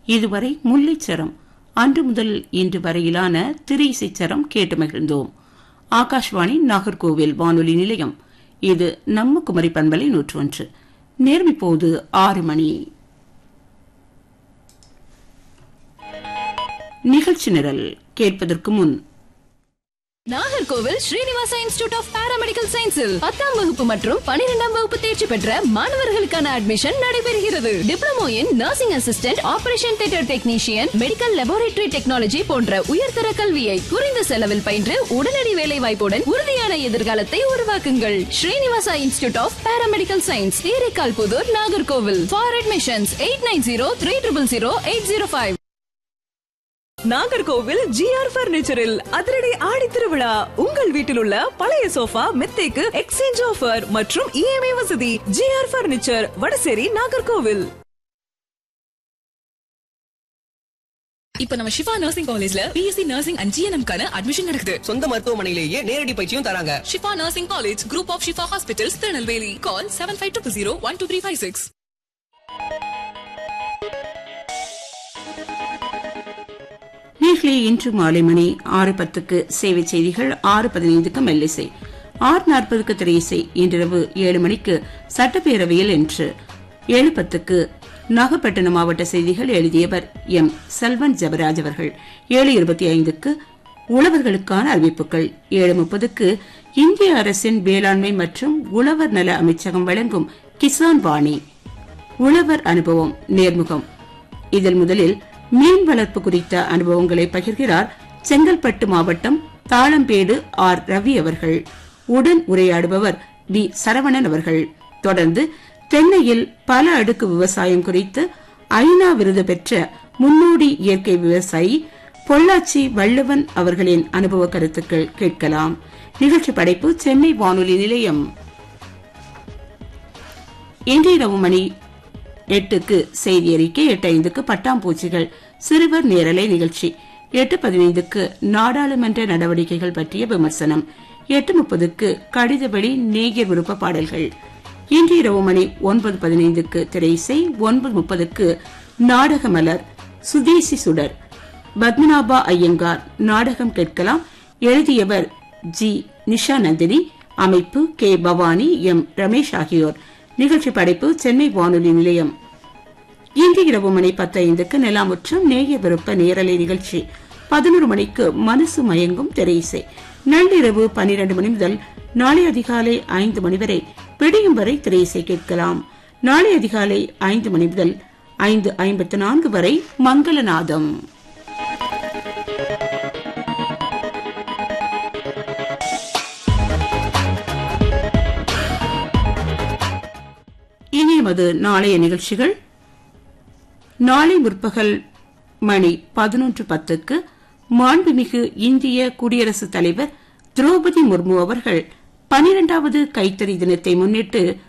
இதுவரை முல்லைச்சரம் அன்று முதல் இன்று வரையிலான திரு இசைச்சரம் கேட்டு மகிழ்ந்தோம் ஆகாஷ்வாணி நாகர்கோவில் வானொலி நிலையம் இது நம்ம குமரி பண்பலை நூற்று ஒன்று நேர்மி போது ஆறு மணி நிகழ்ச்சி நிரல் கேட்பதற்கு முன் Nagercoil Srinivasa institute of paramedical சயின்ஸில் பத்தாம் வகுப்பு மற்றும் பனிரெண்டாம் வகுப்பு தேர்ச்சி பெற்ற மாணவர்களுக்கான அட்மிஷன் நடைபெறுகிறது diploma in nursing assistant operation theatre technician medical laboratory technology போன்ற உயர்தர கல்வியை குறைந்த செலவில் பயின்று உடனடி வேலை வாய்ப்புடன் உறுதியான எதிர்காலத்தை உருவாக்குங்கள் Srinivasa institute of paramedical science Theraikal Pudur Nagercoil for admissions eight nine zero three triple zero eight zero five Nagercoil GR பர்னிச்சரில் அதிரடி ஆடி திருவிழா உங்கள் வீட்டில் உள்ள பழைய சோஃபா மெத்தைக்கு எக்ஸ்சேஞ்ச் ஆஃபர் மற்றும் இஎம்ஐ வசதி ஜிஆர் பர்னிச்சர் வடசேரி நாகர்கோவில் இப்ப நம்ம சிவா நர்சிங் காலேஜ்ல பிஎஸ்சி நர்சிங் அண்ட் ஜிஎன்எம் கான அட்மிஷன் நடக்குது சொந்த மருத்துவமனையிலேயே நேரடி பயிற்சியும் தராங்க Shifa nursing college group of Shifa hospitals Tirunelveli call seven five two zero one two three five six நேர்களே இன்று மாலை மணி ஆறு பத்துக்கு சேவை செய்திகள் ஆறு பதினைந்துக்கு மெல்லிசை ஆறு நாற்பதுக்கு திரையிசை இன்றிரவு ஏழு மணிக்கு சட்டப்பேரவையில் என்று ஏழு பத்துக்கு நாகப்பட்டினம் மாவட்ட செய்திகள் எழுதியவர் எம் செல்வன் ஜபராஜ் அவர்கள் ஏழு இருபத்தி ஐந்துக்கு உழவர்களுக்கான அறிவிப்புகள் ஏழு முப்பதுக்கு இந்திய அரசின் வேளாண்மை மற்றும் உழவர் நல அமைச்சகம் வழங்கும் கிசான் வாணி உழவர் அனுபவம் நேர்முகம் இதில் முதலில் மீன் வளர்ப்பு குறித்த அனுபவங்களை பகிர்கிறார் செங்கல்பட்டு மாவட்டம் தாளம்பேடு ஆர் ரவி அவர்கள் உடன் உரையாடுபவர் வி சரவணன் அவர்கள் தொடர்ந்து தென்னையில் பல அடுக்கு விவசாயம் குறித்து ஐநா விருது பெற்ற முன்னோடி இயற்கை விவசாயி பொள்ளாச்சி வள்ளுவன் அவர்களின் அனுபவ கருத்துக்கள் கேட்கலாம் நிகழ்ச்சி படைப்பு சென்னை வானொலி நிலையம் இன்று இரவு மணி எட்டுக்கு செய்தி அறிக்கை எட்டு ஐந்துக்கு பட்டாம்பூச்சிகள் சிறுவர் நேரலை நிகழ்ச்சி எட்டு பதினைந்துக்கு நாடாளுமன்ற நடவடிக்கைகள் பற்றிய விமர்சனம் எட்டு முப்பதுக்கு கடித வழி நேயர் விருப்ப பாடல்கள் இன்று இரவு மணி ஒன்பது பதினைந்துக்கு திரையிசை ஒன்பது முப்பதுக்கு நாடக மலர் சுதேசி சுடர் பத்மநாபா ஐயங்கார் நாடகம் கேட்கலாம் எழுதியவர் ஜி நிஷா நந்தினி அமைப்பு கே பவானி எம் ரமேஷ் ஆகியோர் நிகழ்ச்சி படைப்பு சென்னை வானொலி நிலையம் இன்று இரவு மணி பத்து ஐந்துக்கு நிலாமுற்றம் நேய விருப்ப நேரலை நிகழ்ச்சி பதினோரு மணிக்கு மனசு மயங்கும் திரையிசை நள்ளிரவு பனிரெண்டு மணி முதல் நாளை அதிகாலை ஐந்து மணி வரை விடியும் வரை திரையிசை கேட்கலாம் நாளை அதிகாலை ஐந்து மணி முதல் ஐந்து ஐம்பத்து நான்கு வரை மங்களநாதம் இனி எமது நாளைய நிகழ்ச்சிகள் நாளை முற்பகல் மணி பதினொன்று பத்துக்கு மாண்புமிகு இந்திய குடியரசுத் தலைவர் திரௌபதி முர்மு அவர்கள் பனிரெண்டாவது கைத்தறி தினத்தை முன்னிட்டு